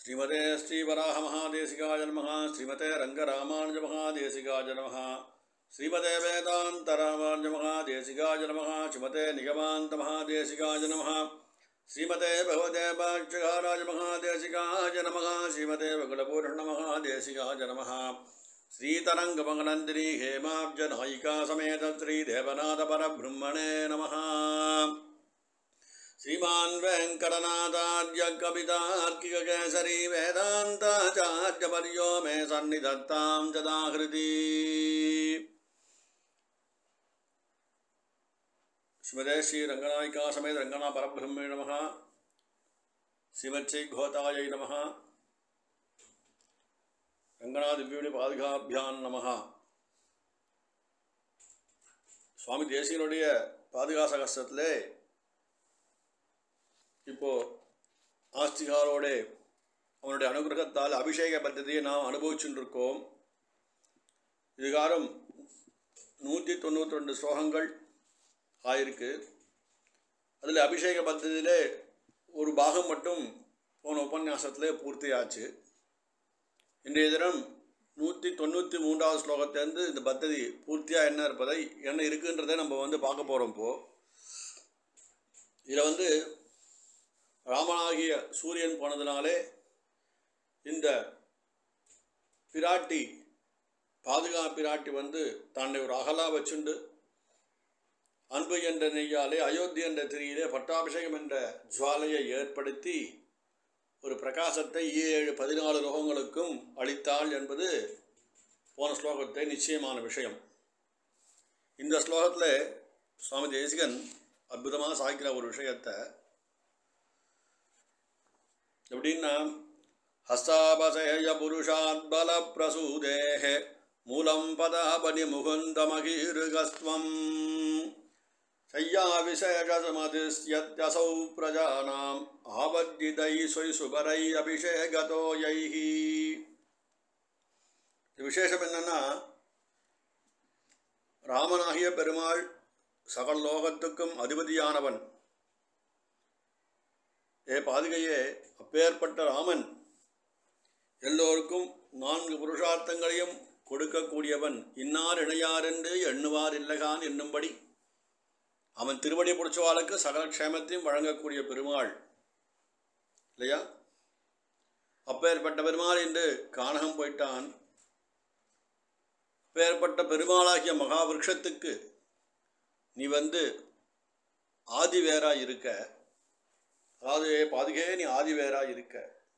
ஸ்ரீமதே ஸ்ரீவராக மகாதேசிகாய நமः ஸ்ரீமதே ரங்கராமானுஜ மகாதேசிகாய நமः ஸ்ரீமதே வேதாந்தராமானுஜ மகாதேசிகாய நமः ஸ்ரீமதே நிகமாந்த மகாதேசிகாய நமः ஸ்ரீமதே பகவதே பாட்சகாராய மகாதேசிகாய நமः ஸ்ரீமதே பகுலபூர்ண மகாதேசிகாய நமः ஸ்ரீதரங்கமகநந்தினி ஹேமாப்ஜநாயிகா சமேத ஸ்ரீதேவநாதபரபிரம்மணே நமः श्रीमान् वेङ्कटनाथार्य कवितार्किककेसरी वेदान्ताचार्यपर्यो मे सन्निधत्तां जदाहृति श्रीमते श्रीरङ्गनायिका समेत रङ्गना परब्रह्मे नमः श्रीमच्छैघोतायै नमः ரங்கநாதிவ்யூனி பாதுகாபியான் நமஹ சுவாமி தேசியனுடைய பாதுகா சகஸ்திரத்திலே இப்போ ஆஸ்திகாரோட அவனுடைய அனுகிரகத்தால் அபிஷேக பద్ధதியை நாம் அனுபவிச்சுட்டு இருக்கோம் இதுகாரம் நூற்றி தொண்ணூற்றி ரெண்டு ஸ்லோகங்கள் ஆயிருக்கு அதில் அபிஷேக பద్ధதியிலே ஒரு பாகம் மட்டும் போன உபன்யாசத்திலே பூர்த்தியாச்சு இன்றைய தினம் நூற்றி தொண்ணூற்றி மூன்றாவது ஸ்லோகத்திலேருந்து இந்த பத்ததி பூர்த்தியாக என்ன இருப்பதை என்ன இருக்குன்றதை நம்ம வந்து பார்க்க போகிறோம் இப்போது இதில் வந்து ராமனாகிய சூரியன் போனதுனாலே இந்த பிராட்டி பாதுகா பிராட்டி வந்து தன்னை ஒரு அகலா வச்சுண்டு அன்பு என்ற நெய்யாலே அயோத்தி என்ற திரியிலே பட்டாபிஷேகம் என்ற ஜுவாலையை ஏற்படுத்தி ஒரு பிரகாசத்தை ஏழு பதினாலு லோகங்களுக்கும் அளித்தாள் என்பது போன ஸ்லோகத்தை நிச்சயமான விஷயம் இந்த ஸ்லோகத்தில் சுவாமி தேசிகன் அற்புதமாக சாய்க்கிற ஒரு விஷயத்தை எப்படின்னா ஹஸ்தாபசேய புருஷாத் பல பிரசூதேஹ மூலம் பதாபனி முகுந்தமகீருகஸ்வம் शय्याविशेषसमधिस्यत्यसौ प्रजानाम् आवद्यितैः சுபரை அபிஷேகதோ யைஹி விசேஷம் என்னன்னா ராமனாகிய பெருமாள் சகல லோகத்துக்கும் அதிபதியானவன் ஏ பாதுகையே அப்பேற்பட்ட ராமன் எல்லோருக்கும் நான்கு புருஷார்த்தங்களையும் கொடுக்கக்கூடியவன் இன்னார் இணையார் என்று எண்ணுவார் இல்லகான் என்னும்படி அவன் திருவடி பிடிச்சவாளுக்கு சகல க்ஷேமத்தையும் வழங்கக்கூடிய பெருமாள் இல்லையா அப்பேற்பட்ட பெருமாள் என்று கானகம் போயிட்டான் அப்பேற்பட்ட பெருமாளாகிய மகாவிருஷத்துக்கு நீ வந்து ஆதி வேறா இருக்க அதாவது பாதுகே நீ ஆதி வேறா இருக்க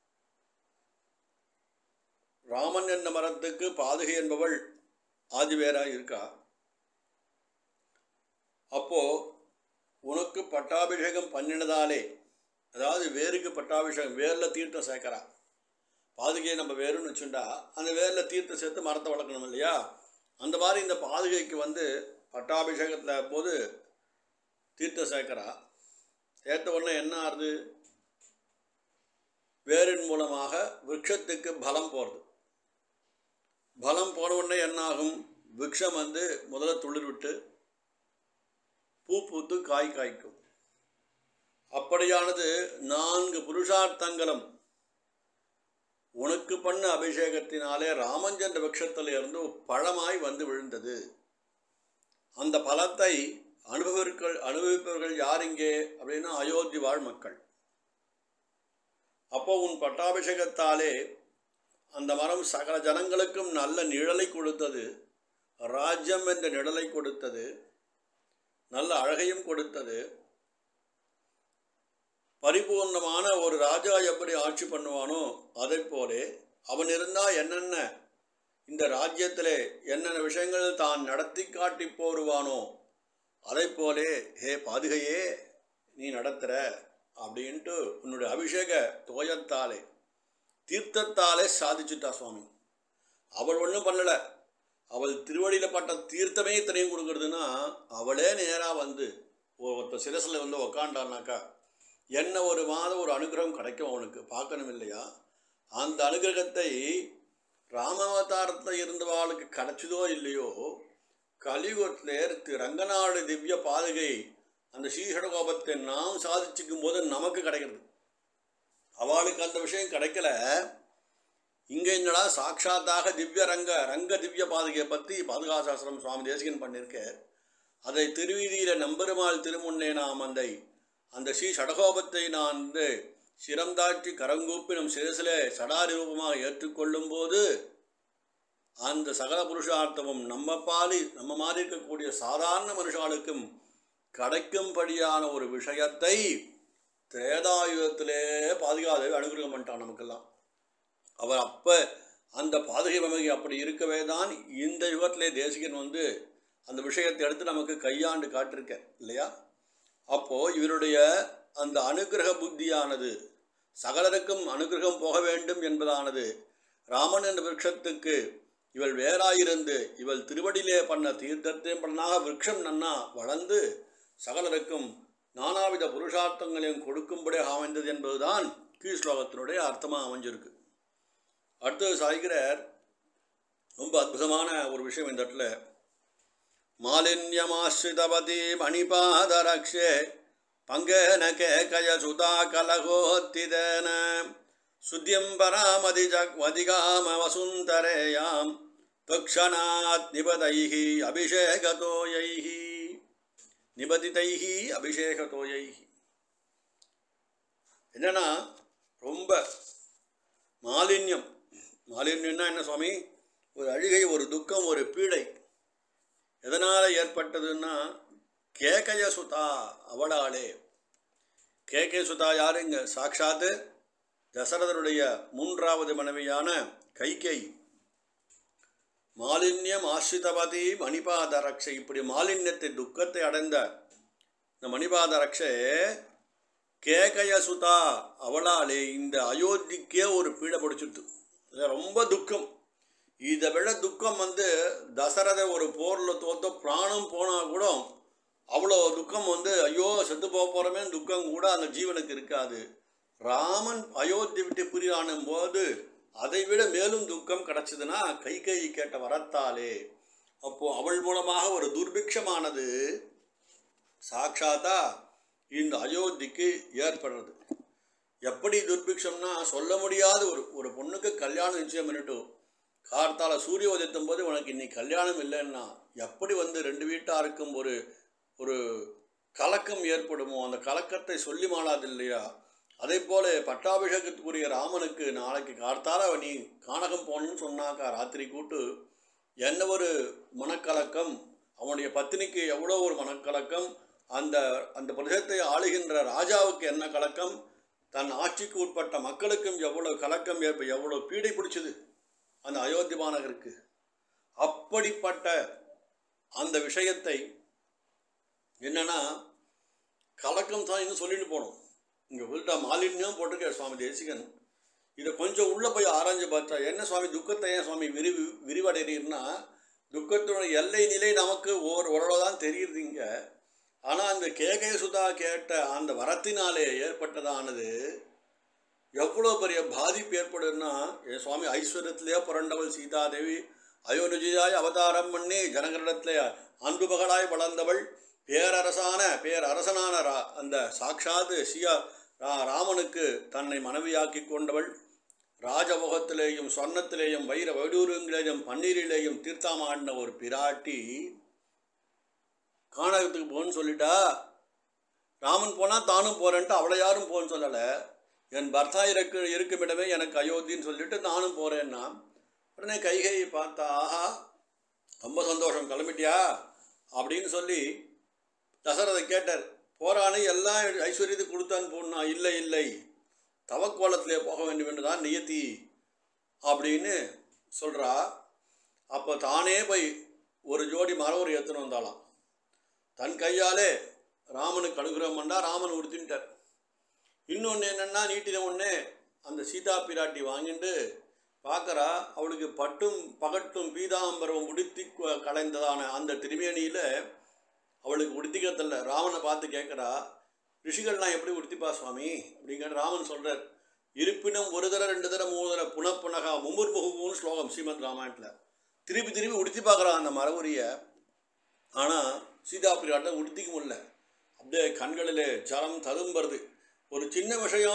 ராமன் என்ற மரத்துக்கு பாதுகை என்பவள் ஆதி வேறா இருக்கா அப்போ உனக்கு பட்டாபிஷேகம் பண்ணினதாலே அதாவது வேருக்கு பட்டாபிஷேகம் வேரில் தீர்த்தம் சேர்க்கறா பாதுகையை நம்ம வேருன்னு வச்சுட்டா அந்த வேரில் தீர்த்தம் சேர்த்து மரத்தை வளர்க்கணும் இல்லையா அந்த மாதிரி இந்த பாதுகைக்கு வந்து பட்டாபிஷேகத்தில் போது தீர்த்தம் சேர்க்கறா சேர்த்த உடனே என்ன ஆகுது வேரின் மூலமாக விரக்ஷத்துக்கு பலம் போகிறது பலம் போன உடனே என்ன ஆகும் விரக்ஷம் வந்து முதல்ல துளிர் விட்டு பூ பூத்து காய் காய்க்கும் அப்படியானது நான்கு புருஷார்த்தங்களும் உனக்கு பண்ண அபிஷேகத்தினாலே ராமஞ்சந்திர பட்சத்தில் இருந்து பழமாய் வந்து விழுந்தது அந்த பலத்தை அனுபவிர்கள் அனுபவிப்பவர்கள் யார் இங்கே அப்படின்னா அயோத்தி வாழ் மக்கள் அப்போ உன் பட்டாபிஷேகத்தாலே அந்த மரம் சகல ஜனங்களுக்கும் நல்ல நிழலை கொடுத்தது ராஜ்யம் என்ற நிழலை கொடுத்தது நல்ல அழகையும் கொடுத்தது பரிபூர்ணமான ஒரு ராஜா எப்படி ஆட்சி பண்ணுவானோ அதை போலே அவன் இருந்தால் என்னென்ன இந்த ராஜ்யத்திலே என்னென்ன விஷயங்கள் தான் நடத்தி காட்டி போருவானோ அதை போலே ஹே பாதுகையே நீ நடத்துகிற அப்படின்ட்டு உன்னுடைய அபிஷேக தோயத்தாலே தீர்த்தத்தாலே சாதிச்சுட்டா சுவாமி அவள் ஒன்றும் பண்ணலை அவள் திருவடியில் பட்ட தீர்த்தமே இத்தனையும் கொடுக்குறதுன்னா அவளே நேராக வந்து ஒருத்த சிரசில் வந்து உக்காண்டானாக்கா என்ன ஒரு மாதம் ஒரு அனுகிரகம் கிடைக்கும் அவனுக்கு பார்க்கணும் இல்லையா அந்த அனுகிரகத்தை ராமாவதாரத்தில் இருந்தவாளுக்கு கிடைச்சதோ இல்லையோ கலியுகத்தில் திரு ரங்கநாடு திவ்ய பாதுகை அந்த ஸ்ரீஷடகோபத்தை நாம் சாதிச்சுக்கும் போது நமக்கு கிடைக்கிறது அவளுக்கு அந்த விஷயம் கிடைக்கல இங்கே என்னடா சாட்சாத்தாக திவ்ய ரங்க ரங்க திவ்ய பாதுகையை பற்றி பாதுகாசாஸ்திரம் சுவாமி தேசிகன் பண்ணியிருக்கார் அதை திருவீதியில் நம்பெருமாள் திருமுன்னே நாம் அந்த அந்த ஸ்ரீ சடகோபத்தை நான் வந்து சிரந்தாற்றி கரங்கூப்பி நம் சிரசிலே சடாரி ரூபமாக ஏற்றுக்கொள்ளும் போது அந்த சகல புருஷார்த்தமும் நம்ம பாலி நம்ம மாதிரி இருக்கக்கூடிய சாதாரண மனுஷாளுக்கும் கிடைக்கும்படியான ஒரு விஷயத்தை திரேதாயுகத்திலே பாதுகாதேவி அனுகிரகம் பண்ணிட்டான் நமக்கெல்லாம் அவர் அப்போ அந்த பாதுகை மமகை அப்படி இருக்கவே தான் இந்த யுகத்திலே தேசிகன் வந்து அந்த விஷயத்தை எடுத்து நமக்கு கையாண்டு காட்டிருக்க இல்லையா அப்போது இவருடைய அந்த அனுகிரக புத்தியானது சகலருக்கும் அனுகிரகம் போக வேண்டும் என்பதானது ராமன் என்ற விருட்சத்துக்கு இவள் வேறாயிருந்து இவள் திருவடியிலே பண்ண தீர்த்தத்தையும் பண்ணாக விருட்சம் நன்னா வளர்ந்து சகலருக்கும் நானாவித புருஷார்த்தங்களையும் கொடுக்கும்படியாக அமைந்தது என்பதுதான் கீழ் ஸ்லோகத்தினுடைய அர்த்தமாக அமைஞ்சிருக்கு அடுத்தது சாய்கிறார் ரொம்ப அற்புதமான ஒரு விஷயம் இந்த இடத்துல மாலின்யமாஸ்ரிதவதி மணிபாதரக்ஷே பங்கேன கேகய சுதா கலகோத்திதேன சுத்தியம் பராமதி ஜக்வதிகாம வசுந்தரேயாம் துக்ஷணாத் நிபதைஹி அபிஷேகதோயைஹி நிபதிதைஹி அபிஷேகதோயைஹி என்னன்னா ரொம்ப மாலின்யம் மாலின்யம்னா என்ன சுவாமி ஒரு அழுகை ஒரு துக்கம் ஒரு பீடை எதனால் ஏற்பட்டதுன்னா கேகய சுதா அவளாலே கேகய சுதா யாருங்க சாட்சாத்து தசரதனுடைய மூன்றாவது மனைவியான கைகை மாலின்யம் ஆசிரிதவதி மணிபாத ரக்ஷை இப்படி மாலின்யத்தை துக்கத்தை அடைந்த இந்த மணிபாத ரக்ஷை கேகய சுதா அவளாலே இந்த அயோத்திக்கே ஒரு பீடை பிடிச்சிட்டு இது ரொம்ப துக்கம் இதை விட துக்கம் வந்து தசரத ஒரு போரில் தோத்த பிராணம் போனால் கூட அவ்வளோ துக்கம் வந்து ஐயோ செத்து போக போகிறோமே துக்கம் கூட அந்த ஜீவனுக்கு இருக்காது ராமன் அயோத்தி விட்டு பிரியானும் போது அதை விட மேலும் துக்கம் கிடச்சிதுன்னா கை கை கேட்ட வரத்தாலே அப்போ அவள் மூலமாக ஒரு துர்பிக்ஷமானது சாட்சாத்தா இந்த அயோத்திக்கு ஏற்படுறது எப்படி துர்பிக்ஷம்னா சொல்ல முடியாத ஒரு ஒரு பொண்ணுக்கு கல்யாணம் நிச்சயம் பண்ணிட்டு கார்த்தால சூரிய உதயத்தும் போது உனக்கு இன்னைக்கு கல்யாணம் இல்லைன்னா எப்படி வந்து ரெண்டு வீட்டாருக்கும் ஒரு ஒரு கலக்கம் ஏற்படுமோ அந்த கலக்கத்தை சொல்லி மாளாது இல்லையா அதே போல பட்டாபிஷேகத்துக்குரிய ராமனுக்கு நாளைக்கு கார்த்தால நீ கானகம் போகணும்னு சொன்னாக்கா ராத்திரி கூட்டு என்ன ஒரு மனக்கலக்கம் அவனுடைய பத்தினிக்கு எவ்வளோ ஒரு மனக்கலக்கம் அந்த அந்த பிரதேசத்தை ஆளுகின்ற ராஜாவுக்கு என்ன கலக்கம் தன் ஆட்சிக்கு உட்பட்ட மக்களுக்கும் எவ்வளவு கலக்கம் ஏற்ப எவ்வளோ பீடை பிடிச்சது அந்த அயோத்தி மாநகருக்கு அப்படிப்பட்ட அந்த விஷயத்தை என்னன்னா கலக்கம் தான் இன்னும் சொல்லிட்டு போனோம் இங்கே உள்டா மாலின்யம் போட்டிருக்கார் சுவாமி தேசிகன் இதை கொஞ்சம் உள்ளே போய் ஆராய்ஞ்சு பார்த்தா என்ன சுவாமி துக்கத்தை ஏன் சுவாமி விரிவு விரிவடைறீர்னா துக்கத்தினுடைய எல்லை நிலை நமக்கு ஓர் ஓரளவு தான் தெரியுது இங்கே ஆனால் அந்த கேகய சுதா கேட்ட அந்த வரத்தினாலே ஏற்பட்டதானது எவ்வளோ பெரிய பாதிப்பு ஏற்படுதுன்னா என் சுவாமி ஐஸ்வர்யத்திலே புரண்டவள் சீதாதேவி அயோனுஜியாய் அவதாரம் பண்ணி ஜனங்களிடத்திலே அன்பு மகளாய் வளர்ந்தவள் பேரரசான பேரரசனான ரா அந்த சாட்சாத்து சியா ரா ராமனுக்கு தன்னை மனைவியாக்கி கொண்டவள் ராஜமுகத்திலேயும் சொர்ணத்திலேயும் வைர வைடூரங்களிலேயும் பன்னீரிலேயும் தீர்த்தாமாடின ஒரு பிராட்டி கானகத்துக்கு போன்னு சொல்லிட்டா ராமன் போனால் தானும் போகிறேன்ட்டு அவளை யாரும் போன்னு சொல்லலை என் பர்த்தா இருக்கு இருக்கும் இடமே எனக்கு அயோத்தின்னு சொல்லிட்டு நானும் போகிறேன்னா உடனே கைகையை பார்த்தா ஆஹா ரொம்ப சந்தோஷம் கிளம்பிட்டியா அப்படின்னு சொல்லி தசரதை கேட்டார் போரானே எல்லாம் ஐஸ்வர்யத்துக்கு கொடுத்தான் போனா இல்லை இல்லை தவக்கோலத்திலே போக வேண்டும் என்று தான் நியத்தி அப்படின்னு சொல்கிறா அப்போ தானே போய் ஒரு ஜோடி மரவர் ஏற்றுன்னு வந்தாளாம் தன் கையாலே ராமனுக்கு அனுகிரகம் பண்ணா ராமன் உடுத்தின்ட்டார் இன்னொன்று என்னென்னா நீட்டின ஒன்று அந்த சீதா பிராட்டி வாங்கிட்டு பார்க்குறா அவளுக்கு பட்டும் பகட்டும் பீதாம்பரம் உடுத்தி கு- கலைந்ததான அந்த திருமேனியில் அவளுக்கு உடுத்திக்கிறதில்ல ராமனை பார்த்து கேட்குறா ரிஷிகள்லாம் எப்படி உடுத்திப்பா சுவாமி அப்படிங்கிற ராமன் சொல்கிறார் இருப்பினும் ஒரு தடவை ரெண்டு தடவை மூணு தடவை புனப்புனகா மும்முர்முகுன்னு ஸ்லோகம் ஸ்ரீமத் ராமாயணத்தில் திருப்பி திருப்பி உடுத்தி பார்க்குறான் அந்த மரபுரியை ஆனால் சீதா பிராட்டை உடுத்திக்க முடியல அப்படியே கண்களிலே ஜலம் ததும்புறது ஒரு சின்ன விஷயம்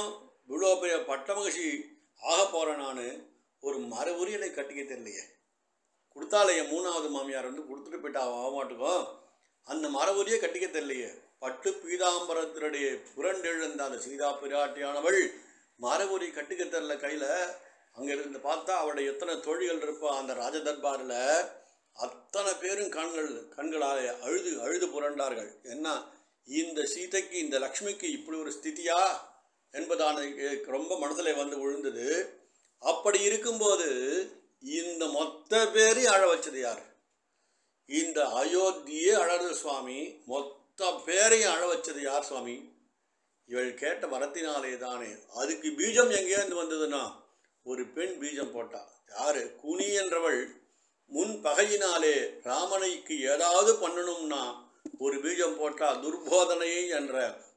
இவ்வளோ பெரிய பட்ட மகிழ்ச்சி ஆக போகிறேன் நான் ஒரு மர உரியலை கட்டிக்க தெரியலையே கொடுத்தாலே என் மூணாவது மாமியார் வந்து கொடுத்துட்டு போயிட்டா ஆக மாட்டுக்கும் அந்த மர உரியை கட்டிக்க தெரியலையே பட்டு பீதாம்பரத்தினுடைய புரண்டெழுந்த அந்த சீதா பிராட்டியானவள் மரபுரி கட்டிக்க தெரியல கையில் அங்கே இருந்து பார்த்தா அவளுடைய எத்தனை தோழிகள் இருப்பா அந்த ராஜதர்பாரில் அத்தனை பேரும் கண்கள் கண்களால் அழுது அழுது புரண்டார்கள் என்ன இந்த சீதைக்கு இந்த லக்ஷ்மிக்கு இப்படி ஒரு ஸ்திதியா என்பதான எனக்கு ரொம்ப மனசில் வந்து விழுந்தது அப்படி இருக்கும்போது இந்த மொத்த பேரையும் அழ வச்சது யார் இந்த அயோத்தியே அழகு சுவாமி மொத்த பேரையும் அழ வச்சது யார் சுவாமி இவள் கேட்ட வரத்தினாலே தானே அதுக்கு பீஜம் எங்கேருந்து வந்ததுன்னா ஒரு பெண் பீஜம் போட்டா யாரு குனி என்றவள் முன் பகையினாலே ராமனைக்கு ஏதாவது பண்ணணும்னா ஒரு பீஜம் போட்டா துர்போதனை என்ற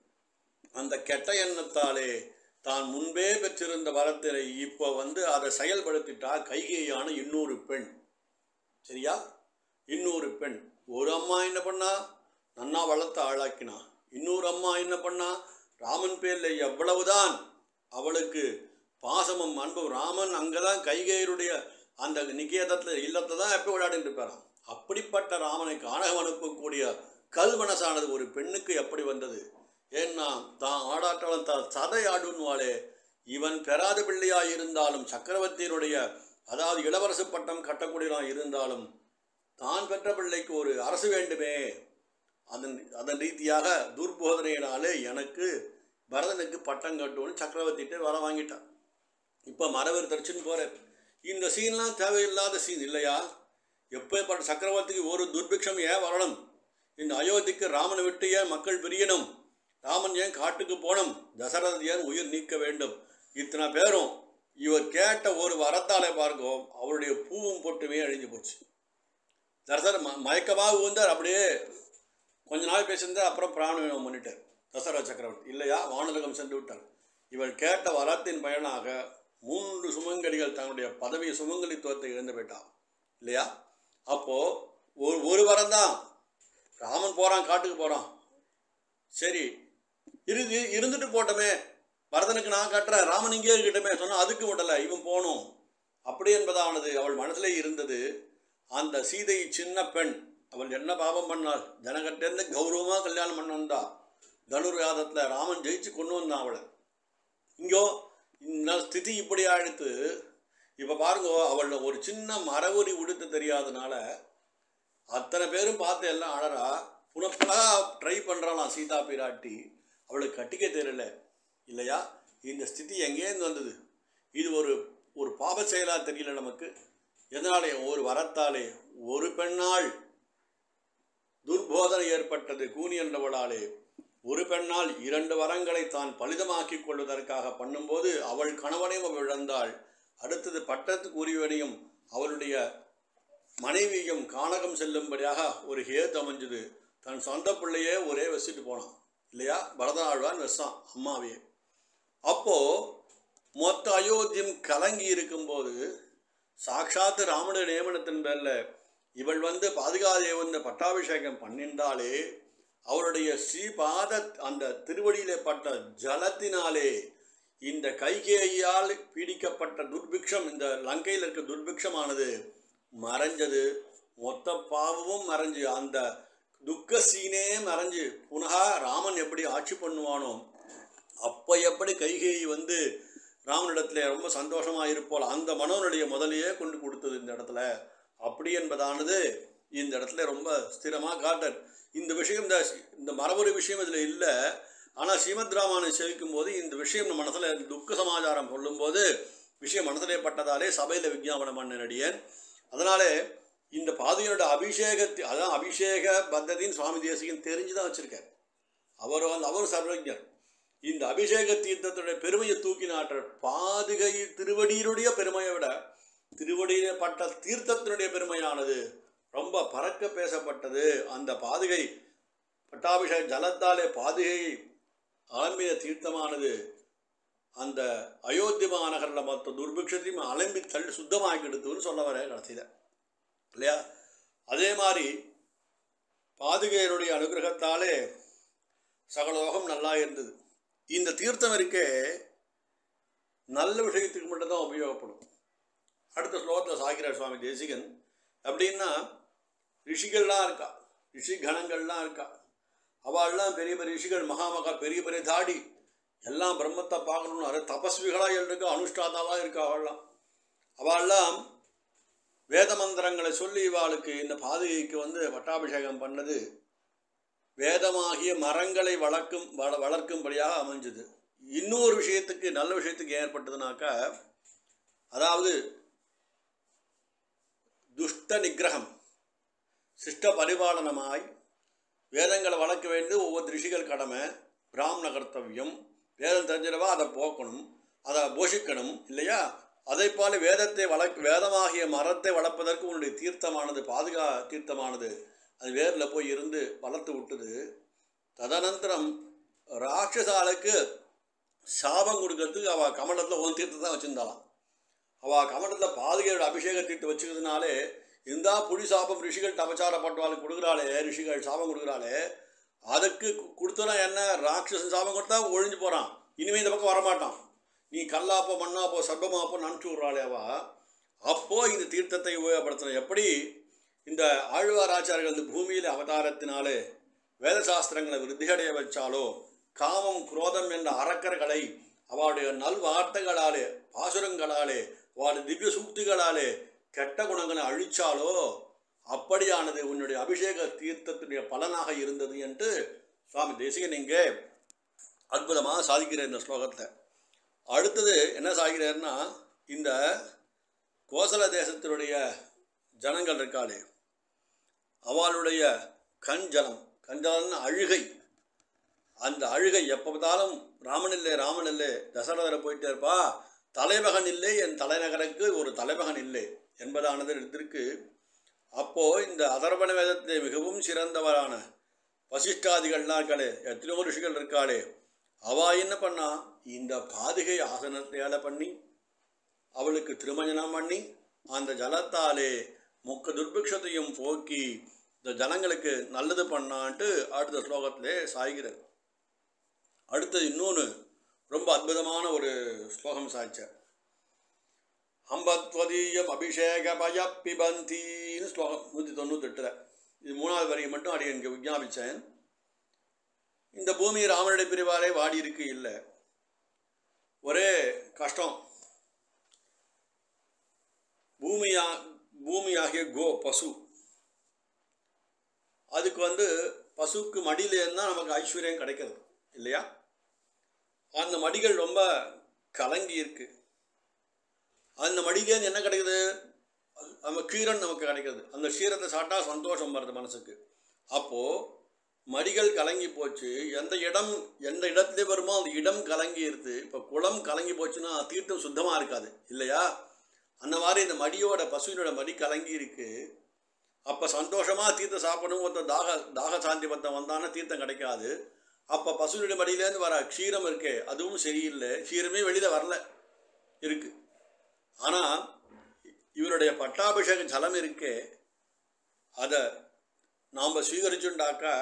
அந்த கெட்ட எண்ணத்தாலே தான் முன்பே பெற்றிருந்த வரத்தினை இப்போ வந்து அதை செயல்படுத்திட்டா கைகேயான இன்னொரு பெண் சரியா இன்னொரு பெண் ஒரு அம்மா என்ன பண்ணா நன்னா வளர்த்து ஆளாக்கினா இன்னொரு அம்மா என்ன பண்ணா ராமன் பேரில் எவ்வளவுதான் அவளுக்கு பாசமும் அன்பும் ராமன் அங்கதான் கைகேயருடைய அந்த நிகேதத்தில் இல்லத்தை தான் எப்போ விளையாடிட்டு இருப்பாராம் அப்படிப்பட்ட ராமனை காணகம் அனுப்பக்கூடிய கல்வனசானது ஒரு பெண்ணுக்கு எப்படி வந்தது ஏன்னா தான் ஆடாட்டவன் தான் சதை ஆடுன்வாளே இவன் பெறாத பிள்ளையாய் இருந்தாலும் சக்கரவர்த்தியினுடைய அதாவது இளவரசு பட்டம் கட்டக்கூடியவனாக இருந்தாலும் தான் பெற்ற பிள்ளைக்கு ஒரு அரசு வேண்டுமே அதன் அதன் ரீதியாக துர்போதனையினாலே எனக்கு பரதனுக்கு பட்டம் கட்டுவோன்னு சக்கரவர்த்திகிட்ட வர வாங்கிட்டான் இப்போ மரவர் தரிச்சுன்னு போகிறார் இந்த சீன்லாம் தேவையில்லாத சீன் இல்லையா எப்பேற்பட்ட சக்கரவர்த்திக்கு ஒரு துர்பிக்ஷம் ஏன் வரணும் இந்த அயோத்திக்கு ராமனை விட்டு ஏன் மக்கள் பிரியணும் ராமன் ஏன் காட்டுக்கு போகணும் தசரதன் ஏன் உயிர் நீக்க வேண்டும் இத்தனை பேரும் இவர் கேட்ட ஒரு வரத்தாலே பார்க்கும் அவருடைய பூவும் பொட்டுமே அழிஞ்சு போச்சு தசர ம மயக்கமாக விழுந்தார் அப்படியே கொஞ்ச நாள் பேசியிருந்தார் அப்புறம் பிராணம் பண்ணிட்டார் தசரத சக்கரவர்த்தி இல்லையா வானலகம் சென்று விட்டார் இவர் கேட்ட வரத்தின் பயனாக மூன்று சுமங்கலிகள் தன்னுடைய பதவி சுமங்கலித்துவத்தை இழந்து போயிட்டான் இல்லையா அப்போது ஒரு ஒரு வரம் தான் ராமன் போகிறான் காட்டுக்கு போகிறான் சரி இருந்து இருந்துட்டு போட்டோமே பரதனுக்கு நான் கட்டுறேன் ராமன் இங்கே இருக்கட்டுமே சொன்னால் அதுக்கு விடலை இவன் போகணும் அப்படி என்பதானது அவள் மனசிலே இருந்தது அந்த சீதை சின்ன பெண் அவள் என்ன பாவம் பண்ணாள் ஜனகட்டேருந்து கௌரவமாக கல்யாணம் பண்ண வந்தா தனுர்யாதத்தில் ராமன் ஜெயிச்சு கொண்டு வந்தான் அவளை இங்கோ இந்த ஸ்திதி இப்படி ஆயிடுத்து இப்போ பாருங்க அவள் ஒரு சின்ன மரவுரி உடுத்து தெரியாதனால அத்தனை பேரும் பார்த்து எல்லாம் அழறா புனப்புனகா ட்ரை பண்ணுறாளாம் சீதா பிராட்டி அவளுக்கு கட்டிக்க தெரியல இல்லையா இந்த ஸ்திதி எங்கேருந்து வந்தது இது ஒரு ஒரு பாப செயலாக தெரியல நமக்கு எதனாலே ஒரு வரத்தாலே ஒரு பெண்ணால் துர்போதனை ஏற்பட்டது கூனி என்றவளாலே ஒரு பெண்ணால் இரண்டு வரங்களை தான் பலிதமாக்கிக் கொள்வதற்காக பண்ணும்போது அவள் கணவனையும் அவள் இழந்தாள் அடுத்தது பட்டத்துக்கு உரியவனையும் அவளுடைய மனைவியும் கானகம் செல்லும்படியாக ஒரு ஹேத் அமைஞ்சது தன் சொந்த பிள்ளையே ஒரே வசிட்டு போனான் இல்லையா பரதநாழ்வான் வெசான் அம்மாவே அப்போ மொத்த அயோத்தியம் கலங்கி இருக்கும்போது சாட்சாத்து ராமனுடைய நியமனத்தின் பேரில் இவள் வந்து பாதுகாதேவன் பட்டாபிஷேகம் பண்ணின்றாலே அவருடைய ஸ்ரீபாத அந்த திருவடியிலே பட்ட ஜலத்தினாலே இந்த கைகேயால் பீடிக்கப்பட்ட துர்பிக்ஷம் இந்த லங்கையில் இருக்க துர்பிக்ஷமானது மறைஞ்சது மொத்த பாவமும் மறைஞ்சு அந்த துக்க சீனே மறைஞ்சு புனகா ராமன் எப்படி ஆட்சி பண்ணுவானோ அப்போ எப்படி கைகேயி வந்து ராமனிடத்துல ரொம்ப சந்தோஷமாக இருப்போல் அந்த மனோனுடைய முதலையே கொண்டு கொடுத்தது இந்த இடத்துல அப்படி என்பதானது இந்த இடத்துல ரொம்ப ஸ்திரமாக காட்டர் இந்த விஷயம் இந்த இந்த மரபுரி விஷயம் இதில் இல்லை ஆனால் ஸ்ரீமத் ராமானை சேவிக்கும் போது இந்த விஷயம் நம்ம மனசில் துக்க சமாச்சாரம் சொல்லும்போது விஷயம் மனசிலே பட்டதாலே சபையில் விஞ்ஞாபனம் பண்ண நடிகன் அதனாலே இந்த பாதையோட அபிஷேகத்தை அதான் அபிஷேக பத்ததின்னு சுவாமி தேசிகன் தெரிஞ்சு தான் வச்சுருக்கார் அவர் வந்து அவர் சர்வஜர் இந்த அபிஷேக தீர்த்தத்துடைய பெருமையை தூக்கி நாட்டுற பாதுகை திருவடியினுடைய பெருமையை விட திருவடியிலே பட்ட தீர்த்தத்தினுடைய பெருமையானது ரொம்ப பறக்க பேசப்பட்டது அந்த பாதுகை பட்டாபிஷேக ஜலத்தாலே பாதுகை அலம்பிய தீர்த்தமானது அந்த அயோத்தி மாநகரில் மற்ற துர்பிக்ஷத்தையும் அலம்பி தள்ளி சுத்தமாக்கி எடுத்துன்னு சொல்ல வர கடைசியில் இல்லையா அதே மாதிரி பாதுகையருடைய அனுகிரகத்தாலே சகலோகம் நல்லா இருந்தது இந்த தீர்த்தம் இருக்கே நல்ல விஷயத்துக்கு மட்டும்தான் உபயோகப்படும் அடுத்த ஸ்லோகத்தில் சாகிரார் சுவாமி தேசிகன் அப்படின்னா ரிஷிகள்லாம் இருக்கா ரிஷி கணங்கள்லாம் இருக்கா அவள்லாம் பெரிய பெரிய ரிஷிகள் மகாமகா பெரிய பெரிய தாடி எல்லாம் பிரம்மத்தை பார்க்கணும்னு அது தபஸ்விகளாக இருக்கா அனுஷ்டாதாவாக இருக்கா அவள்லாம் அவள்லாம் வேத மந்திரங்களை சொல்லி இவாளுக்கு இந்த பாதுகைக்கு வந்து பட்டாபிஷேகம் பண்ணது வேதமாகிய மரங்களை வளர்க்கும் வள வளர்க்கும்படியாக அமைஞ்சது இன்னொரு விஷயத்துக்கு நல்ல விஷயத்துக்கு ஏற்பட்டதுனாக்கா அதாவது துஷ்ட நிகிரகம் சிஷ்ட பரிபாலனமாய் வேதங்களை வளர்க்க வேண்டியது ஒவ்வொரு ரிஷிகள் கடமை பிராமண கர்த்தவியம் வேதம் தெரிஞ்சிடவா அதை போக்கணும் அதை போஷிக்கணும் இல்லையா அதை போல வேதத்தை வளர்க்க வேதமாகிய மரத்தை வளர்ப்பதற்கு உன்னுடைய தீர்த்தமானது பாதுகா தீர்த்தமானது அது வேரில் போய் இருந்து வளர்த்து விட்டுது ததனந்தரம் ராட்சசாலுக்கு சாபம் கொடுக்கறதுக்கு அவள் கமண்டத்தில் ஒரு தீர்த்தத்தை தான் வச்சுருந்தாளாம் அவள் கமண்டத்தில் பாதுகையோட அபிஷேக தீர்த்து வச்சுக்கிறதுனாலே இந்தா புடி சாபம் ரிஷிகள் தபச்சார பட்டுவாளுக்கு கொடுக்குறாளே ரிஷிகள் சாபம் கொடுக்குறாளே அதுக்கு கொடுத்தனா என்ன ராட்சசன் சாபம் கொடுத்தா ஒழிஞ்சு போகிறான் இனிமேல் இந்த பக்கம் வரமாட்டான் நீ கல்லாப்போ மண்ணாப்போ சர்ப்பமாப்போ நினச்சி விட்றாளே அவ அப்போ இந்த தீர்த்தத்தை உபயோகப்படுத்தணும் எப்படி இந்த ஆழ்வார் ஆச்சாரியர்கள் இந்த பூமியில் அவதாரத்தினாலே வேத சாஸ்திரங்களை விருத்தியடைய வச்சாலோ காமம் குரோதம் என்ற அறக்கர்களை அவளுடைய நல்வார்த்தைகளாலே பாசுரங்களாலே அவளுடைய திவ்ய சூக்திகளாலே கெட்ட குணங்களை அழிச்சாலோ அப்படியானது உன்னுடைய அபிஷேக தீர்த்தத்துடைய பலனாக இருந்தது என்று சுவாமி தேசிகன் இங்கே அற்புதமாக சாதிக்கிறார் இந்த ஸ்லோகத்தை அடுத்தது என்ன சாதிக்கிறார்னா இந்த கோசல தேசத்தினுடைய ஜனங்கள் இருக்காளே அவளுடைய கஞ்சலம் கஞ்சலம்னு அழுகை அந்த அழுகை எப்போ பார்த்தாலும் ராமன் இல்லை ராமன் இல்லை தசரதரை போயிட்டே இருப்பா தலைமகன் இல்லை என் தலைநகருக்கு ஒரு தலைமகன் இல்லை என்பதானது எடுத்திருக்கு அப்போ இந்த அதர்வண வேதத்தை மிகவும் சிறந்தவரான வசிஷ்டாதிகள்லாம் இருக்காளே எத்தனையோ ரிஷிகள் இருக்காளே அவா என்ன பண்ணா இந்த பாதுகை ஆசனத்தையால பண்ணி அவளுக்கு திருமஞ்சனம் பண்ணி அந்த ஜலத்தாலே முக்க துர்பிக்ஷத்தையும் போக்கி இந்த ஜனங்களுக்கு நல்லது பண்ணான்ட்டு அடுத்த ஸ்லோகத்திலே சாய்கிறார் அடுத்தது இன்னொன்று ரொம்ப அற்புதமான ஒரு ஸ்லோகம் சாய்ச்சார் அம்பத்வதீயம் அபிஷேக பய பிபந்தின்னு ஸ்லோகம் நூற்றி தொண்ணூத்தெட்டில் இது மூணாவது வரியை மட்டும் அடி எனக்கு விஜாபிச்சேன் இந்த பூமி ராமனுடைய பிரிவாலே வாடி இருக்கு இல்லை ஒரே கஷ்டம் பூமியா பூமியாகிய கோ பசு அதுக்கு வந்து பசுக்கு மடியிலேருந்து தான் நமக்கு ஐஸ்வர்யம் கிடைக்கிறது இல்லையா அந்த மடிகள் ரொம்ப கலங்கி இருக்கு அந்த மடியிலேருந்து என்ன கிடைக்குது நம்ம கீரன் நமக்கு கிடைக்கிறது அந்த க்ஷீரத்தை சாப்பிட்டா சந்தோஷம் வருது மனசுக்கு அப்போது மடிகள் கலங்கி போச்சு எந்த இடம் எந்த இடத்துல வருமோ அந்த இடம் கலங்கி இருக்கு இப்போ குளம் கலங்கி போச்சுன்னா தீர்த்தம் சுத்தமாக இருக்காது இல்லையா அந்த மாதிரி இந்த மடியோட பசுவினோட மடி கலங்கி இருக்கு அப்போ சந்தோஷமாக தீர்த்தம் சாப்பிடணும் ஒருத்தர் தாக தாக சாந்தி பத்தம் வந்தான்னா தீர்த்தம் கிடைக்காது அப்போ பசுவினுடைய மடியிலேருந்து வர க்ஷீரம் இருக்கே அதுவும் சரியில்லை க்ஷீரமே வெளியில் வரல இருக்கு ஆனால் இவருடைய பட்டாபிஷேக ஜலம் இருக்கே அதை நாம் ஸ்வீகரிச்சுண்டாக்கா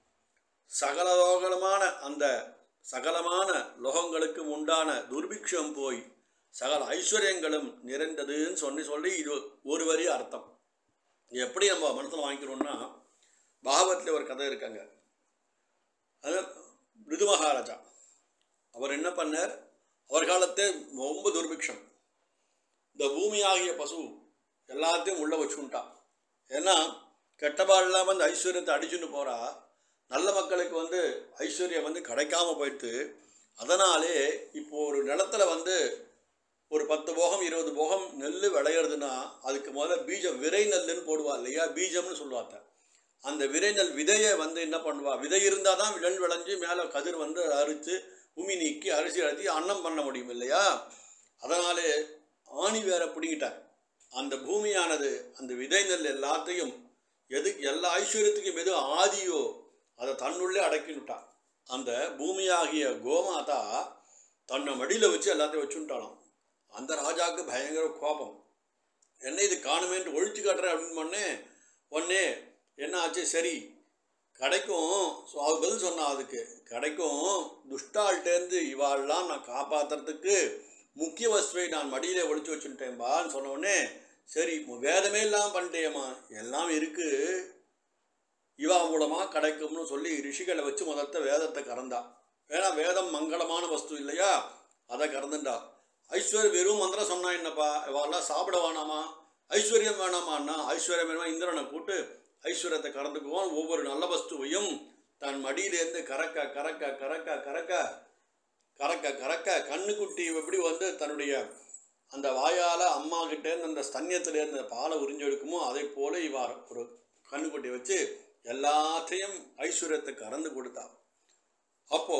சகலலோகமான அந்த சகலமான லோகங்களுக்கும் உண்டான துர்பிக்ஷம் போய் சகல ஐஸ்வர்யங்களும் நிறைந்ததுன்னு சொல்லி சொல்லி இது ஒரு வரி அர்த்தம் இது எப்படி நம்ம மனசில் வாங்கிக்கிறோம்னா பாகவத்தில் ஒரு கதை இருக்காங்க அது ரிது மகாராஜா அவர் என்ன பண்ணார் அவர் காலத்தே ரொம்ப துர்பிக்ஷம் இந்த பூமியாகிய பசு எல்லாத்தையும் உள்ளே வச்சுட்டான் ஏன்னா கெட்டபாடு இல்லாமல் அந்த ஐஸ்வர்யத்தை அடிச்சுட்டு போகிறா நல்ல மக்களுக்கு வந்து ஐஸ்வர்யம் வந்து கிடைக்காம போயிட்டு அதனாலே இப்போ ஒரு நிலத்துல வந்து ஒரு பத்து போகம் இருபது போகம் நெல் விளையிறதுன்னா அதுக்கு முதல்ல பீஜம் விரை நெல்லுன்னு போடுவா இல்லையா பீஜம்னு சொல்லுவாங்க அந்த விரை நெல் விதையை வந்து என்ன பண்ணுவா விதை இருந்தால் தான் நெல் விளைஞ்சு மேலே கதிர் வந்து அரித்து உமி நீக்கி அரிசி அழுத்தி அன்னம் பண்ண முடியும் இல்லையா அதனாலே ஆணி வேற பிடிங்கிட்டார் அந்த பூமியானது அந்த விதை நெல் எல்லாத்தையும் எது எல்லா ஐஸ்வர்யத்துக்கும் எது ஆதியோ அதை தன்னுள்ளே அடக்கிவிட்டான் அந்த பூமியாகிய கோமாதா தன்னை மடியில் வச்சு எல்லாத்தையும் வச்சுட்டானாம் அந்த ராஜாவுக்கு பயங்கர கோபம் என்ன இது காணுமேன்ட்டு ஒழிச்சு காட்டுறேன் அப்படின்னு பண்ணே உடனே என்ன ஆச்சு சரி கிடைக்கும் ஸோ அவர் பதில் சொன்னா அதுக்கு கிடைக்கும் துஷ்டாள்கிட்டேருந்து இவாள்லாம் நான் காப்பாற்றுறதுக்கு முக்கிய வஸ்துவை நான் மடியிலே ஒளிச்சு வச்சுட்டேன்பான்னு சொன்ன உடனே சரி வேதமே எல்லாம் பண்ணிட்டேம்மா எல்லாம் இருக்கு இவா மூலமாக கிடைக்கும்னு சொல்லி ரிஷிகளை வச்சு முதல்ல வேதத்தை கறந்தா ஏன்னா வேதம் மங்களமான வஸ்து இல்லையா அதை கறந்துண்டா ஐஸ்வர்யம் வெறும் மந்திரம் சொன்னா என்னப்பா இவாளெல்லாம் சாப்பிட வேணாமா ஐஸ்வர்யம் வேணாமான்னா ஐஸ்வர்யம் வேணுமா இந்திரனை கூட்டு ஐஸ்வர்யத்தை கறந்துக்குவோம் ஒவ்வொரு நல்ல வஸ்துவையும் தன் மடியிலேருந்து கறக்க கறக்க கறக்க கறக்க கறக்க கறக்க கண்ணுக்குட்டி எப்படி வந்து தன்னுடைய அந்த வாயால் அம்மா கிட்டேருந்து அந்த ஸ்தன்யத்திலேருந்து அந்த பாலை உறிஞ்சு எடுக்குமோ அதே போல இவார் ஒரு கண்ணுக்குட்டி வச்சு எல்லாத்தையும் ஐஸ்வர்யத்தை கறந்து கொடுத்தா அப்போ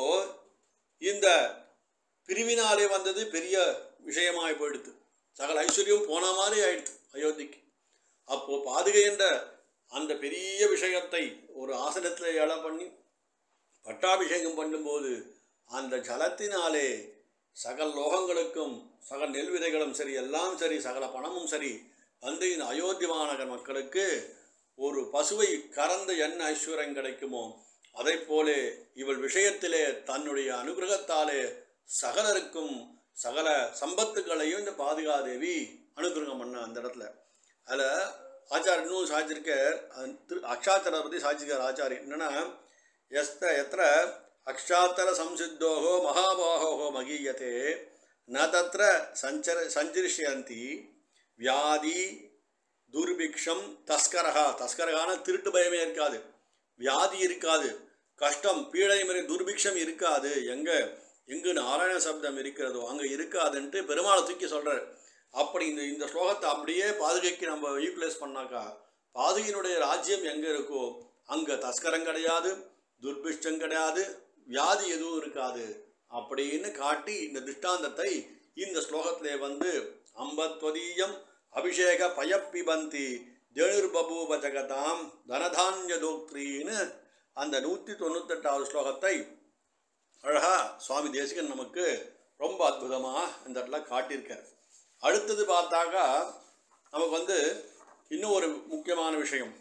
இந்த பிரிவினாலே வந்தது பெரிய விஷயமாய் போயிடுது சகல ஐஸ்வர்யம் போன மாதிரி ஆயிடுது அயோத்திக்கு அப்போ பாதுகை என்ற அந்த பெரிய விஷயத்தை ஒரு ஆசனத்தில் எழ பண்ணி பட்டாபிஷேகம் பண்ணும்போது அந்த ஜலத்தினாலே சகல லோகங்களுக்கும் சகல நெல் விதைகளும் சரி எல்லாம் சரி சகல பணமும் சரி வந்து இந்த அயோத்தி மாநகர் மக்களுக்கு ஒரு பசுவை கறந்த என்ன ஐஸ்வர்யம் கிடைக்குமோ அதை போலே இவள் விஷயத்திலே தன்னுடைய அனுகிரகத்தாலே சகலருக்கும் சகல சம்பத்துகளையும் இந்த பாதுகாதேவி அனுகிரகம் பண்ண அந்த இடத்துல அதில் ஆச்சார் இன்னும் சாய்ச்சிருக்கார் அது திரு அக்ஷாத்தரை பற்றி சாய்ச்சிருக்கார் ஆச்சாரி என்னென்னா எஸ்த எத்திர அக்ஷாத்தர சம்சித்தோகோ மகாபாகோகோ மகீயத்தே ந தத்திர சஞ்சர சஞ்சரிஷயந்தி வியாதி துர்பிக்ஷம் தஸ்கரகா தஸ்கரகான திருட்டு பயமே இருக்காது வியாதி இருக்காது கஷ்டம் பீடை மாதிரி துர்பிக்ஷம் இருக்காது எங்கே எங்கு நாராயண சப்தம் இருக்கிறதோ அங்கே இருக்காதுன்ட்டு பெருமாளை தூக்கி சொல்கிறார் அப்படி இந்த இந்த ஸ்லோகத்தை அப்படியே பாதுகைக்கு நம்ம யூட்டிலைஸ் பண்ணாக்கா பாதுகையினுடைய ராஜ்யம் எங்கே இருக்கோ அங்கே தஸ்கரம் கிடையாது துர்பிஷ்டம் கிடையாது வியாதி எதுவும் இருக்காது அப்படின்னு காட்டி இந்த திருஷ்டாந்தத்தை இந்த ஸ்லோகத்திலே வந்து அம்பத்வதீயம் அபிஷேக பயப்பிபந்தி தேனுர்பபூப ஜகதாம் தனதான்ய தோக்திரின்னு அந்த நூற்றி தொண்ணூத்தெட்டாவது ஸ்லோகத்தை அழகா சுவாமி தேசிகன் நமக்கு ரொம்ப அற்புதமாக இந்த இடத்துல காட்டியிருக்கார் அடுத்தது பார்த்தாக்கா நமக்கு வந்து இன்னும் ஒரு முக்கியமான விஷயம்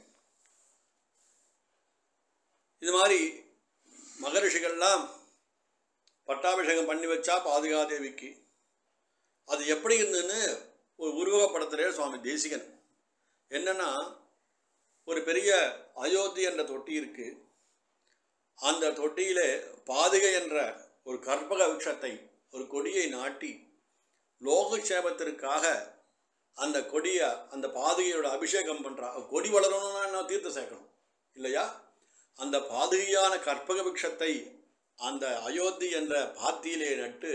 இது மாதிரி மகரிஷிகள்லாம் பட்டாபிஷேகம் பண்ணி வச்சா பாதுகாதேவிக்கு அது எப்படி இருந்ததுன்னு ஒரு உருவகப்படுத்துகிறே சுவாமி தேசிகன் என்னன்னா ஒரு பெரிய அயோத்தி என்ற தொட்டி இருக்கு அந்த தொட்டியிலே பாதுகை என்ற ஒரு கற்பக விருட்சத்தை ஒரு கொடியை நாட்டி லோகக்ஷேமத்திற்காக அந்த கொடியை அந்த பாதுகையோட அபிஷேகம் பண்ணுறா கொடி வளரணும்னா என்ன தீர்த்தம் சேர்க்கணும் இல்லையா அந்த பாதுகையான கற்பக விருட்சத்தை அந்த அயோத்தி என்ற பாத்தியிலே நட்டு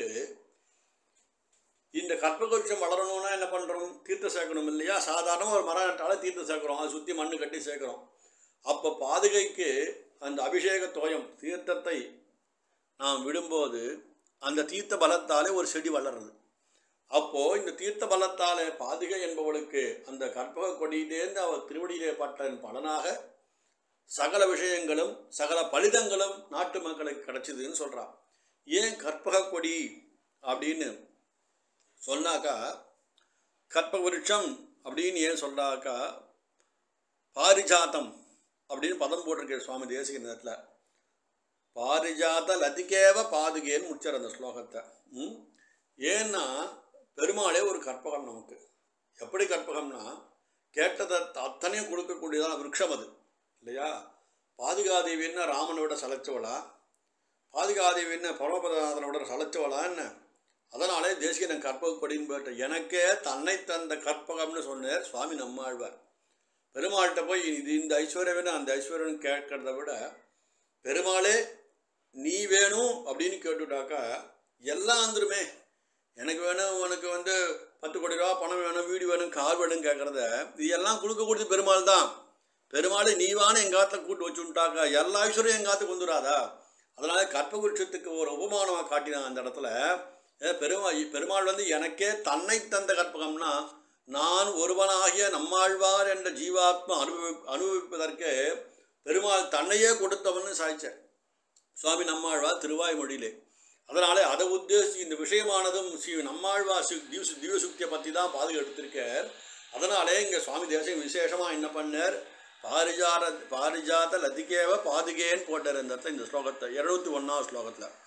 இந்த கற்பகுருஷம் வளரணும்னா என்ன பண்ணுறோம் தீர்த்தம் சேர்க்கணும் இல்லையா சாதாரணமாக ஒரு மரம் நட்டாலே தீர்த்தம் சேர்க்குறோம் அதை சுற்றி மண்ணு கட்டி சேர்க்குறோம் அப்போ பாதுகைக்கு அந்த அபிஷேக தோயம் தீர்த்தத்தை நாம் விடும்போது அந்த தீர்த்த பலத்தாலே ஒரு செடி வளருது அப்போது இந்த தீர்த்த பலத்தாலே பாதுகை என்பவளுக்கு அந்த கற்பக கொடியிலேருந்து அவள் திருவடியிலே பட்டதன் பலனாக சகல விஷயங்களும் சகல பலிதங்களும் நாட்டு மக்களுக்கு கிடைச்சிதுன்னு சொல்கிறான் ஏன் கற்பக கொடி அப்படின்னு சொன்னாக்கா கற்ப விருட்சம் அப்படின்னு ஏன் சொல்றாக்கா பாரிஜாத்தம் அப்படின்னு பதம் போட்டிருக்காரு சுவாமி தேசிக நேரத்தில் பாரிஜாத லதிகேவ பாதுகேன்னு முடிச்சார் அந்த ஸ்லோகத்தை ம்? ஏன்னா பெருமாளே ஒரு கற்பகம் நமக்கு எப்படி கற்பகம்னா கேட்டதை அத்தனையும் கொடுக்கக்கூடியதான விருட்சம் அது இல்லையா பாதுகாதேவின்னா ராமனை விட சலைச்சவளா பாதுகாதேவின்னா பரமபதநாதனை விட சலைச்சவளா என்ன அதனாலே தேசிகன் கற்பகப்படின்னு போயிட்ட எனக்கே தன்னை தந்த கற்பகம்னு சொன்னார் சுவாமி நம்மாழ்வார் பெருமாள்கிட்ட போய் இது இந்த ஐஸ்வர்யம் வேணும் அந்த ஐஸ்வர்யம் கேட்கறத விட பெருமாளே நீ வேணும் அப்படின்னு கேட்டுட்டாக்கா எல்லாம் வந்துருமே எனக்கு வேணும் உனக்கு வந்து பத்து கோடி ரூபா பணம் வேணும் வீடு வேணும் கார் வேணும் கேட்குறத இது எல்லாம் கொடுக்கக்கூடியது பெருமாள் தான் பெருமாளை நீவான எங்காத்துல கூட்டு வச்சுட்டாக்கா எல்லா ஐஸ்வர்யம் எங்காத்துக்கு வந்துடாதா அதனால கற்பகுருஷத்துக்கு ஒரு உபமானமாக காட்டினான் அந்த இடத்துல ஏ, பெருமா பெருமாள் வந்து எனக்கே தன்னை தந்த கற்பகம்னா நான் ஒருவனாகிய நம்மாழ்வார் என்ற ஜீவாத்மா அனுபவி அனுபவிப்பதற்கு பெருமாள் தன்னையே கொடுத்தவன்னு சாய்ச்சார் சுவாமி நம்மாழ்வார் திருவாய்மொழியிலே அதனாலே அதை உத்தேசி இந்த விஷயமானதும் ஸ்ரீ நம்மாழ்வார் சு திவ்ய திவ்ய சுக்தியை பற்றி தான் பாதுகா எடுத்திருக்கார் அதனாலே இங்கே சுவாமி தேசியம் விசேஷமாக என்ன பண்ணார் பாரிஜார பாரிஜாத லதிகேவ பாதுகேன்னு போட்டார் இந்த இடத்துல இந்த ஸ்லோகத்தை இருநூத்தி ஒன்றாவது ஸ்லோகத்தில்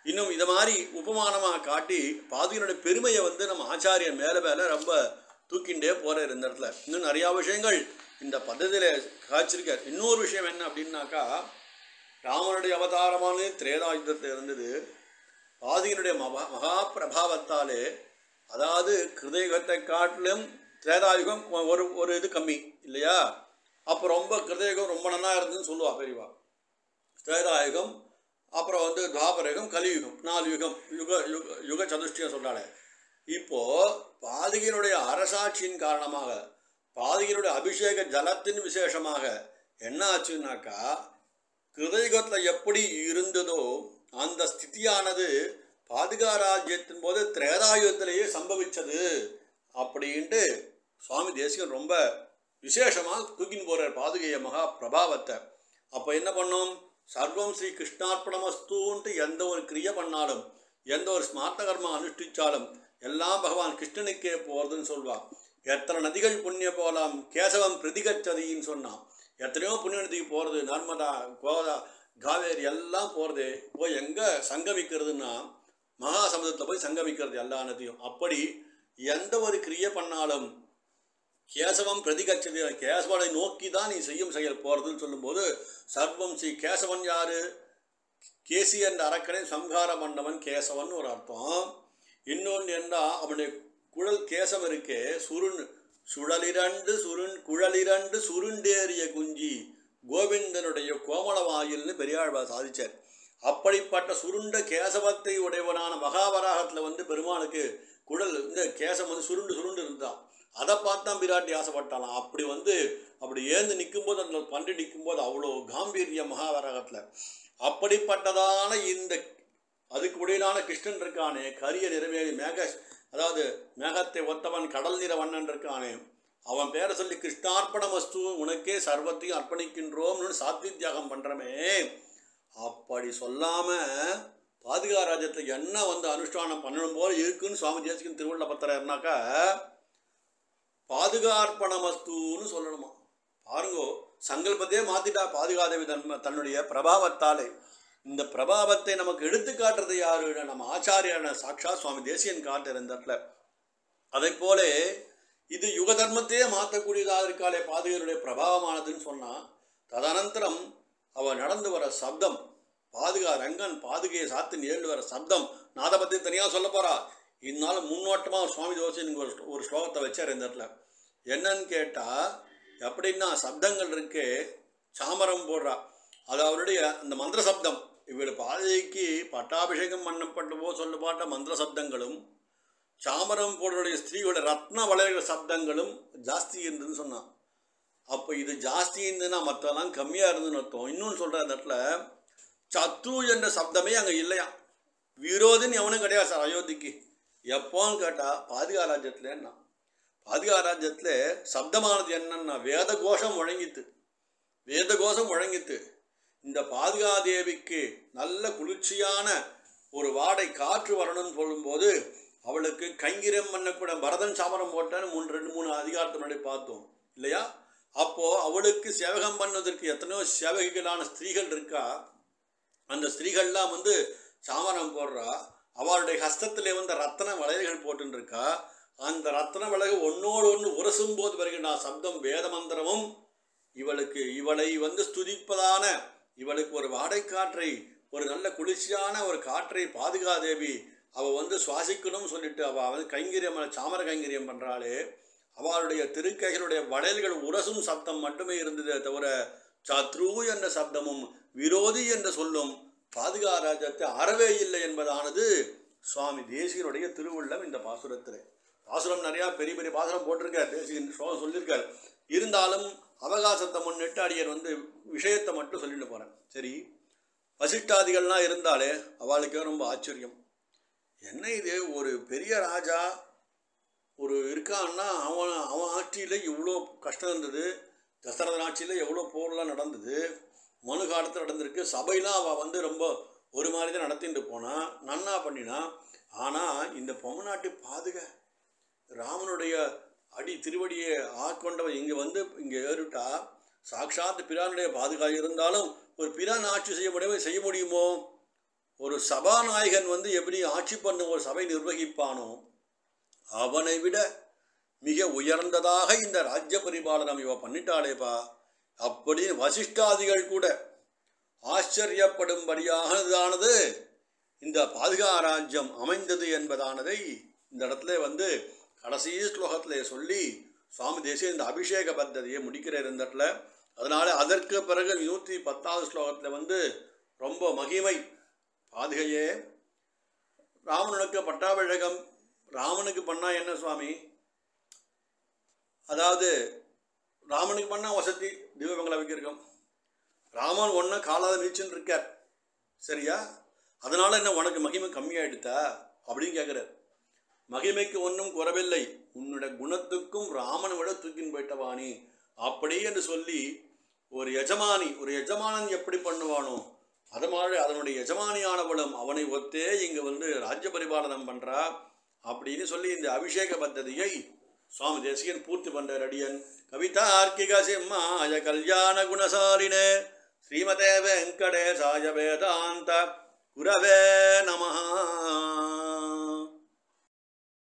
இன்னும் இதை மாதிரி உபமானமாக காட்டி பாதுகையினுடைய பெருமையை வந்து நம்ம ஆச்சாரியன் மேலே மேலே ரொம்ப தூக்கிண்டே போகிறார் இந்த இடத்துல இன்னும் நிறையா விஷயங்கள் இந்த பద్ధதியில் காய்ச்சிருக்கார் இன்னொரு விஷயம் என்ன அப்படின்னாக்கா ராமனுடைய அவதாரமான திரேதாயுதத்தில் இருந்தது பாதியினுடைய மகா மகா பிரபாவத்தாலே அதாவது கிருதயுகத்தை காட்டிலும் திரேதாயுகம் ஒரு ஒரு இது கம்மி இல்லையா அப்போ ரொம்ப கிருதயுகம் ரொம்ப நல்லா இருந்ததுன்னு சொல்லுவா பெரியவா திரேதாயுகம் அப்புறம் வந்து துவாபரயுகம் கலியுகம் நாலு யுகம் யுக யுக யுக சதுஷ்டியம் சொல்கிறாளே இப்போ பாதகியினுடைய அரசாட்சியின் காரணமாக பாதகியினுடைய அபிஷேக ஜலத்தின் விசேஷமாக என்ன ஆச்சுன்னாக்கா கிருதயுகத்தில் எப்படி இருந்ததோ அந்த ஸ்திதியானது பாதுகா ராஜ்யத்தின் போது திரேதாயுகத்திலேயே சம்பவிச்சது அப்படின்ட்டு சுவாமி தேசிகன் ரொம்ப விசேஷமாக தூக்கின்னு போகிறார் பாதுகைய மகா பிரபாவத்தை அப்போ என்ன பண்ணோம் சர்வம் ஸ்ரீ கிருஷ்ணார்ப்பணமஸ்தூன்ட்டு எந்த ஒரு கிரியை பண்ணாலும் எந்த ஒரு ஸ்மார்த்த கர்மம் அனுஷ்டிச்சாலும் எல்லாம் பகவான் கிருஷ்ணனுக்கே போகிறதுன்னு சொல்வான் எத்தனை நதிகள் புண்ணிய போகலாம் கேசவம் பிரதிகச்சதின்னு சொன்னான் எத்தனையோ புண்ணிய நதிக்கு போகிறது நர்மதா கோதா காவேரி எல்லாம் போகிறது போய் எங்கே சங்கமிக்கிறதுன்னா மகாசமுதத்தில் போய் சங்கமிக்கிறது எல்லா நதியும் அப்படி எந்த ஒரு கிரியை பண்ணாலும் கேசவம் பிரதிகச்சது கேசவனை நோக்கி தான் நீ செய்யும் செயல் போகிறதுன்னு சொல்லும்போது சர்வம் ஸ்ரீ கேசவன் யாரு கேசி என்ற அரக்கனை சம்ஹாரம் பண்ணவன் கேசவன் ஒரு அர்த்தம் இன்னொன்று என்றால் அவனுடைய குழல் கேசம் இருக்கே சுருண் சுழலிரண்டு சுருண் குழலிரண்டு சுருண்டேறிய குஞ்சி கோவிந்தனுடைய கோமளவாயில்னு பெரியாழ்வார் சாதிச்சார் அப்படிப்பட்ட சுருண்ட கேசவத்தை உடையவனான மகாவராகத்தில் வந்து பெருமாளுக்கு குழல் இந்த கேசம் வந்து சுருண்டு சுருண்டு இருந்தான் அதை பார்த்தான் பிராட்டி ஆசைப்பட்டாலாம் அப்படி வந்து அப்படி ஏந்து நிற்கும்போது அந்த பண்டு நிற்கும்போது அவ்வளோ காம்பீரிய மகாவராகத்தில் அப்படிப்பட்டதான இந்த அதுக்கு உடையதான கிருஷ்ணன் இருக்கானே கரிய நிறமேறி மேக அதாவது மேகத்தை ஒத்தவன் கடல் நிற வண்ணன் இருக்கானே அவன் பேரை சொல்லி கிருஷ்ணார்ப்பண வஸ்து உனக்கே சர்வத்தையும் அர்ப்பணிக்கின்றோம்னு சாத்விக் தியாகம் பண்ணுறமே அப்படி சொல்லாமல் பாதுகா ராஜ்யத்தில் என்ன வந்து அனுஷ்டானம் பண்ணணும் போல இருக்குன்னு சுவாமி தேசிகன் திருவள்ள பத்திரம்னாக்கா பாதுகார்ப்பணமஸ்துன்னு சொல்லணுமா பாருங்கோ சங்கல்பத்தையே மாத்திட்டா பாதுகாதேவி தன் தன்னுடைய பிரபாவத்தாலே இந்த பிரபாவத்தை நமக்கு எடுத்து காட்டுறது யாரு நம்ம ஆச்சாரியான சாட்சா சுவாமி தேசியன் காட்டுற இந்த இடத்துல அதை போல இது யுக தர்மத்தையே மாற்றக்கூடியதாக இருக்காளே பாதுகையுடைய பிரபாவமானதுன்னு சொன்னால் ததனந்தரம் அவள் நடந்து வர சப்தம் பாதுகா ரங்கன் பாதுகையை சாத்தின் ஏழு வர சப்தம் நாதை பற்றி தனியாக சொல்ல போகிறா இதனால முன்னோட்டமாக சுவாமி தோசைன்னு ஒரு ஒரு ஸ்லோகத்தை வச்சார் இந்த இடத்துல என்னன்னு கேட்டால் எப்படின்னா சப்தங்கள் இருக்கே சாமரம் போடுறா அது அவருடைய அந்த மந்திர சப்தம் இவள் பாதைக்கு பட்டாபிஷேகம் பண்ணப்பட்டவோ சொல்லப்பட்ட மந்திர சப்தங்களும் சாமரம் போடுடைய ஸ்திரீயோட ரத்ன வளையல் சப்தங்களும் ஜாஸ்தி இருந்ததுன்னு சொன்னான் அப்போ இது ஜாஸ்தி இருந்ததுன்னா மற்றெல்லாம் கம்மியாக இருந்ததுன்னு அர்த்தம் இன்னொன்று சொல்கிற அந்த இடத்துல சத்ரு என்ற சப்தமே அங்கே இல்லையா விரோதின்னு எவனும் கிடையாது சார் அயோத்திக்கு எப்போன்னு கேட்டால் பாதுகா ராஜ்யத்தில் என்ன பாதுகா ராஜ்யத்தில் சப்தமானது என்னன்னா வேத கோஷம் முழங்கித்து வேத கோஷம் முழங்கித்து இந்த பாதுகாதேவிக்கு நல்ல குளிர்ச்சியான ஒரு வாடை காற்று வரணும்னு சொல்லும்போது அவளுக்கு கைங்கிரம் பண்ணக்கூட பரதன் சாமரம் போட்டான்னு மூணு ரெண்டு மூணு அதிகாரத்தை முன்னாடி பார்த்தோம் இல்லையா அப்போது அவளுக்கு சேவகம் பண்ணுவதற்கு எத்தனையோ சேவகிகளான ஸ்திரீகள் இருக்கா அந்த ஸ்திரீகள்லாம் வந்து சாமரம் போடுறா அவளுடைய ஹஸ்தத்திலே வந்து ரத்தன வளையல்கள் போட்டுருக்கா அந்த ரத்தன வளைவு ஒன்னோடு ஒன்று உரசும் போது வருகின்ற சப்தம் வேத மந்திரமும் இவளுக்கு இவளை வந்து ஸ்துதிப்பதான இவளுக்கு ஒரு வாடை காற்றை ஒரு நல்ல குளிர்ச்சியான ஒரு காற்றை பாதுகாதேவி அவள் வந்து சுவாசிக்கணும்னு சொல்லிட்டு அவள் வந்து கைங்கரியம் சாமர கைங்கரியம் பண்ணுறாளே அவளுடைய திருக்கைகளுடைய வளையல்கள் உரசும் சப்தம் மட்டுமே இருந்ததே தவிர சத்ரு என்ற சப்தமும் விரோதி என்ற சொல்லும் பாதுகா ராஜ்யத்தை அறவே இல்லை என்பதானது சுவாமி தேசிகனுடைய திருவுள்ளம் இந்த பாசுரத்தில் பாசுரம் நிறையா பெரிய பெரிய பாசுரம் போட்டிருக்கார் தேசிகன் ஸ்லோகம் சொல்லியிருக்கார் இருந்தாலும் அவகாசத்தை முன்னிட்டு அடியர் வந்து விஷயத்தை மட்டும் சொல்லிட்டு போகிறேன் சரி வசிஷ்டாதிகள்லாம் இருந்தாலே அவளுக்கே ரொம்ப ஆச்சரியம் என்ன இது ஒரு பெரிய ராஜா ஒரு இருக்கான்னா அவன் அவன் ஆட்சியில் இவ்வளோ கஷ்டம் இருந்தது தசரதன் ஆட்சியில் எவ்வளோ போர்லாம் நடந்தது மனு காலத்தில் நடந்திருக்கு சபையெலாம் அவள் வந்து ரொம்ப ஒரு மாதிரி தான் நடத்திட்டு போனான் நன்னா பண்ணினா ஆனால் இந்த பொம்மநாட்டு பாதுக ராமனுடைய அடி திருவடியை ஆட்கொண்டவன் இங்கே வந்து இங்கே ஏறிட்டா சாட்சாத் பிரானுடைய பாதுகா இருந்தாலும் ஒரு பிரான் ஆட்சி செய்ய முடியுமோ செய்ய முடியுமோ ஒரு சபாநாயகன் வந்து எப்படி ஆட்சி பண்ண ஒரு சபை நிர்வகிப்பானோ அவனை விட மிக உயர்ந்ததாக இந்த ராஜ்ய பரிபாலனம் இவ பண்ணிட்டாளேப்பா அப்படி வசிஷ்டாதிகள் கூட ஆச்சரியப்படும்படியானதானது இந்த பாதுகா ராஜ்யம் அமைந்தது என்பதானதை இந்த இடத்துல வந்து கடைசி ஸ்லோகத்திலே சொல்லி சுவாமி தேசிய இந்த அபிஷேக பத்ததியை முடிக்கிறார் இந்த இடத்துல அதனால அதற்கு பிறகு நூற்றி பத்தாவது ஸ்லோகத்தில் வந்து ரொம்ப மகிமை பாதுகையே ராவணனுக்கு பட்டாபிஷேகம் ராமனுக்கு பண்ணா என்ன சுவாமி அதாவது ராமனுக்கு பண்ணா வசதி தீபமங்கல வைக்கிறோம் ராமன் ஒன்றை காலாத நீச்சுன்னு இருக்கார் சரியா அதனால என்ன உனக்கு மகிமை கம்மியாயிடுதா அப்படின்னு கேட்குறார் மகிமைக்கு ஒன்றும் குறவில்லை உன்னோட குணத்துக்கும் ராமனை விட தூக்கின்னு போயிட்டவானி அப்படி என்று சொல்லி ஒரு எஜமானி ஒரு எஜமானன் எப்படி பண்ணுவானோ அது மாதிரி அதனுடைய எஜமானியானவளும் அவனை ஒத்தே இங்கே வந்து ராஜ்ய பரிபாலனம் பண்ணுறா அப்படின்னு சொல்லி இந்த அபிஷேக பத்ததியை சுவாமி தேசிகன் பூர்த்தி பண்ற அடியன் கவிதார்க்கிக சிம்மாய கல்யாண குணசாலினே ஸ்ரீமதே வெங்கடேசாய வேதாந்த குரவே நமஹா